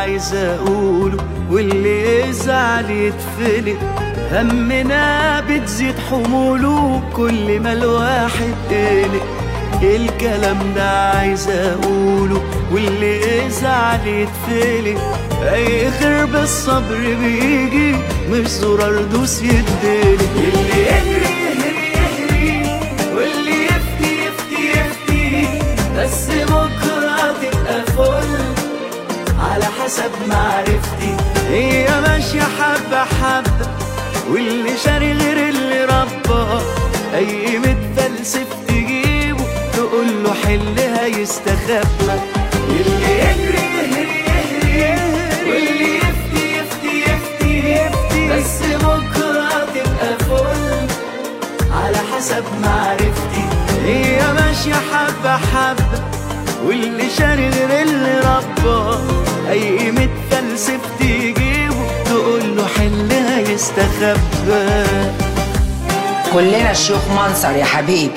عايز اقوله واللي يزعل يتفلت همنا بتزيد حموله كل ما الواحد قلق الكلام ده عايز اقوله واللي يزعل يتفلت اي خير بالصبر بيجي مش زرار دوس يديلي اللي يجري يهري يهري واللي يفتي يفتي يفتي بس بكره تبقى فل على حسب معرفتي هي ماشية حبة حبة واللي شاري غير اللي ربى أي متفلسف تجيبه تقول له حلها يستخبى اللي يجري يهري يهري واللي يفتي يفتي يفتي يفتي بس بكرة تبقى فل على حسب معرفتي هي ماشية حبة حبة واللي شاري غير اللي ربى اي متفلسف تجيبه تقول له حلها يستخبى كلنا الشيوخ منصر يا حبيبي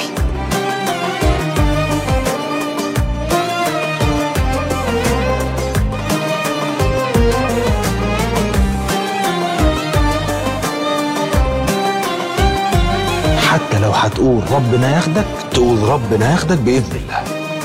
حتى لو هتقول ربنا ياخدك تقول ربنا ياخدك بإذن الله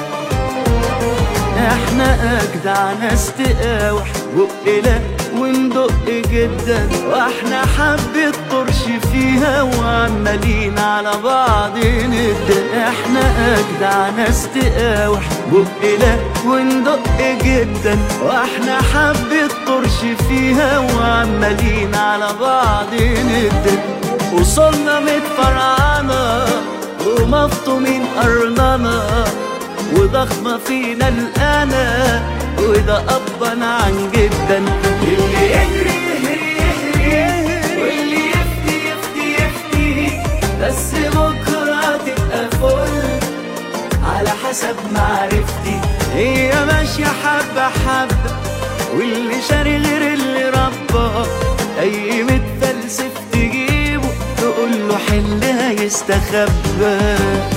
احنا اجدع ناس تقاوح بقنا وندق جدا واحنا حبة طرش فيها وعمالين على بعض ندى احنا اجدع ناس تقاوح بقنا وندق جدا واحنا حبة طرش فيها وعمالين على بعض ندى وصلنا متفرعنا ومفطومين قرننا وضخمة فينا الأنا وده أبا عن جدا اللي يجري يهري يهري واللي يفتي يفتي يفتي بس بكرة تبقى فل على حسب معرفتي هي ماشية حبة حبة واللي شاري غير اللي ربى أي متفلسف تجيبه تقول له حلها يستخبى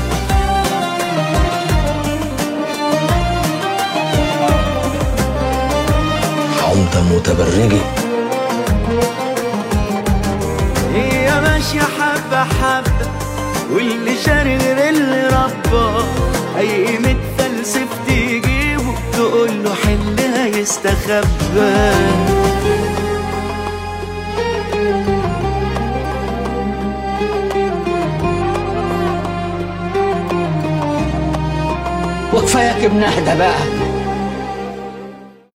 حمضة متبرجة هي ماشية حبة حبة واللي شاري غير اللي ربى أي متفلسف تجيبه تقول له حلها يستخبى وكفاياك ابن اهدى بقى